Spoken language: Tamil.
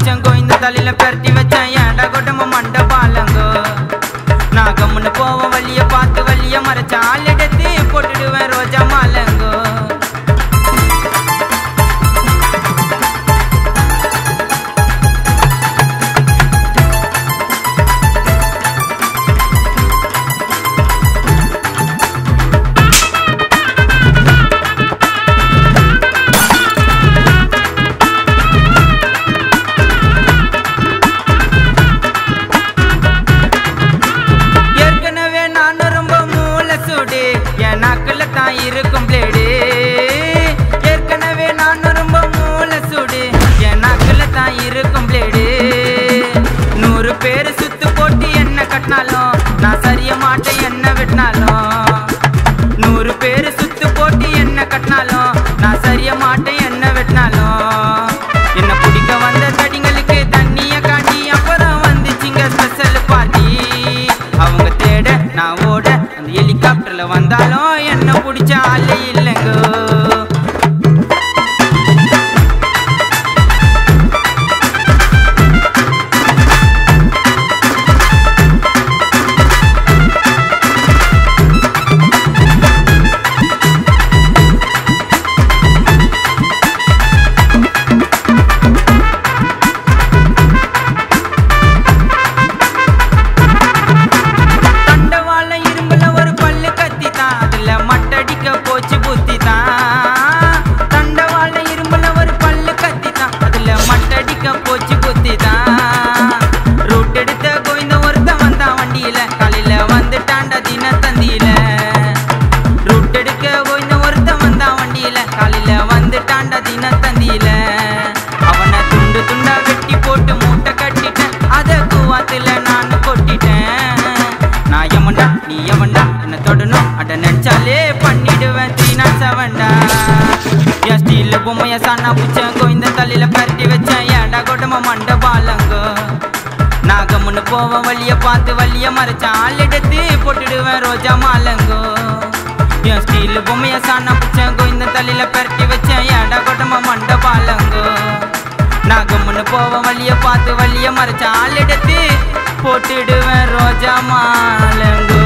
பிடிச்சேன் கோயிந்த தலையில பெரட்டி வச்சேன் ஏன்டா கொட்டம மண்ட பாலங்கோ நான் கம்முன்னு போவேன் வழிய பார்த்து வழிய மறைச்ச ஆள் எடுத்து போட்டுடுவேன் ரோஜா மாலங்கோ ஏற்கனவே நான் ரொம்ப மூல சூடு என் நாக்குல தான் இருக்கும் பிளேடு ஏற்கனவே நான் ரொம்ப மூல சூடு என் நாக்குல தான் இருக்கும் பிளேடு நூறு பேர் சுத்து போட்டு என்ன கட்டினாலும் நான் சரிய மாட்டேன் என்ன வெட்டினாலும் நூறு பேர் சுத்து போட்டு என்ன கட்டினாலும் நான் சரிய மாட்டேன் என்ன வெட்டினாலும் என்ன பிடிக்க வந்த தடிங்களுக்கு தண்ணிய காட்டி அப்புறம் வந்துச்சுங்க ஸ்பெஷல் பார்ட்டி அவங்க தேட நான் ஓட அந்த ஹெலிகாப்டர்ல வந்தாலும் என்ன பிடிச்ச ஆளே இல்லைங்க தண்டவாள இரும்புல ஒரு பல்லு கத்தி தான் அதுல மட்டடிக்க போச்சு புத்தி தான் தண்டவாள இரும்புல ஒரு பல்லு கத்தி தான் அதுல மட்டடிக்க போச்சு புத்தி தான் ரூட் எடுத்த கோய்ந்த ஒருத்தன் வந்தான் வண்டியில காலையில வந்துட்டாண்டா தின தந்தியில ரூட் எடுக்க கோய்ந்த ஒருத்தன் வந்தான் வண்டியில காலையில வந்துட்டாண்டா தின தந்தியில அவனை துண்டு துண்டா வெட்டி போட்டு மூட்டை கட்டிட்டேன் அத கூவாத்துல நான் கொட்டிட்டேன் நான் எவன்டா நீ எவன்டா என்ன தொடணும் அட நினைச்சாலே பண்ணிடுவேன் தீனா செவன்டா என் ஸ்டீல் பொம்மைய சாணா புச்சங்கோ இந்த தலையில பரட்டி வச்சேன் ஏன்டா கொட்டம மண்ட பாலங்கோ நாகம்னு போவேன் வழிய பார்த்து வழிய மறைச்சான் ஆள் எடுத்து போட்டுடுவேன் ரோஜா மாலங்கோ என் ஸ்டீல் பொம்மைய சாணா புச்சங்கோ இந்த தலையில பரட்டி வச்சேன் ஏன்டா கொட்டம மண்ட பாலங்கோ நாகம்னு போவேன் வழிய பார்த்து வழிய மறைச்சான் ஆள் எடுத்து போட்டுடுவேன் ரோஜா மாலங்கோ